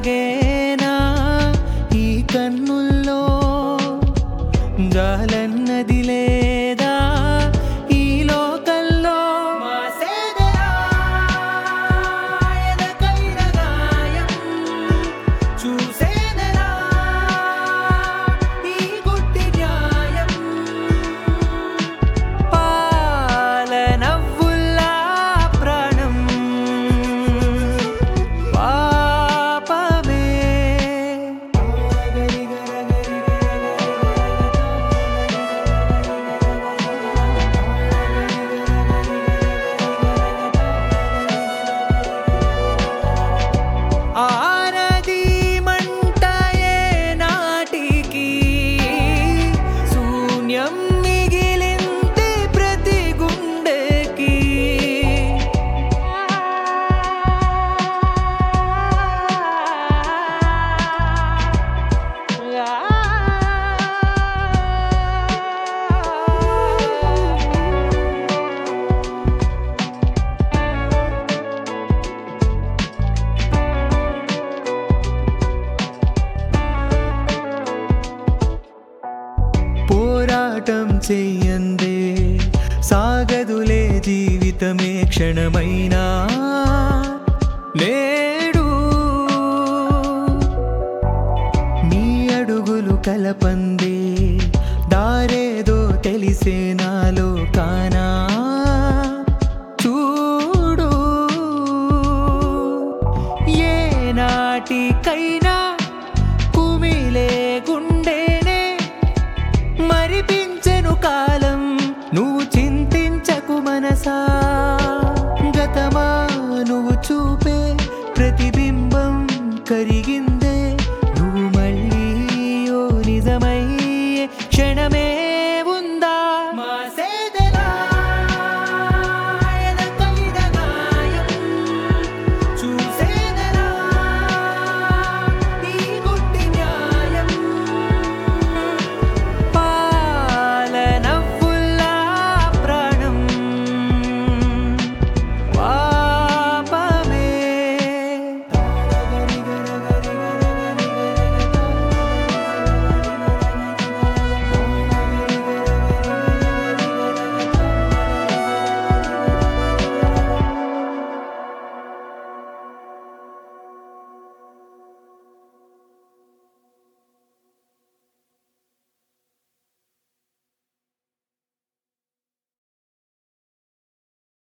ఆగేనా ఈ కన్నుల్లో గాలన్నది లేదా ఈ లోకల్లో మాసేదెలా ఎదకైన గాయం చూసేదెలా ఈ గుడ్డి న్యాయం పాలనవ్వుల్లా ప్రాణం పాపమే ఆరది మంటయే నాటికి శూన్యం మిగిలింది ప్రతి గుండెకి పోరాటం చెయ్యందే సాగదులే జీవితమే క్షణమైనా నేడు నీ అడుగులు కలపందే దారేదో తెలిసే నాలో కానా చూడు ఏ నాటికైనా కుమిలే గుండెనే మరిపించెను కాలం నువ్వు చింతించకు మనసా గతమా నువ్వు చూపే ప్రతిబింబం కరిగి